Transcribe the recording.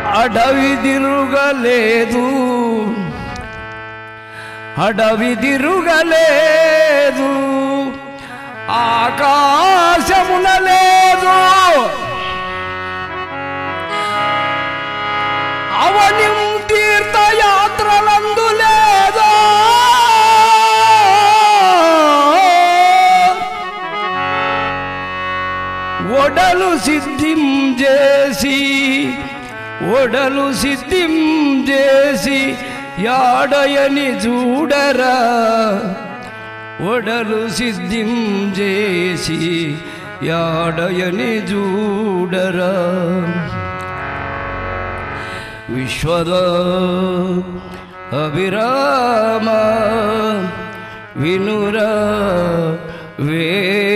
అడవి తిరుగలేదు అడవి తిరుగలేదు ఆకాశమున లేదు అవనిం తీర్థయాత్రలందు లేదు ఒడలు సిద్ధిం చేసి ఒడలు సిద్ధిం చేసి యాడయని చూడరా ఒడలు సిద్ధిం చేసి యాడయని చూడరా విశ్వద అభిరామ వినురా వే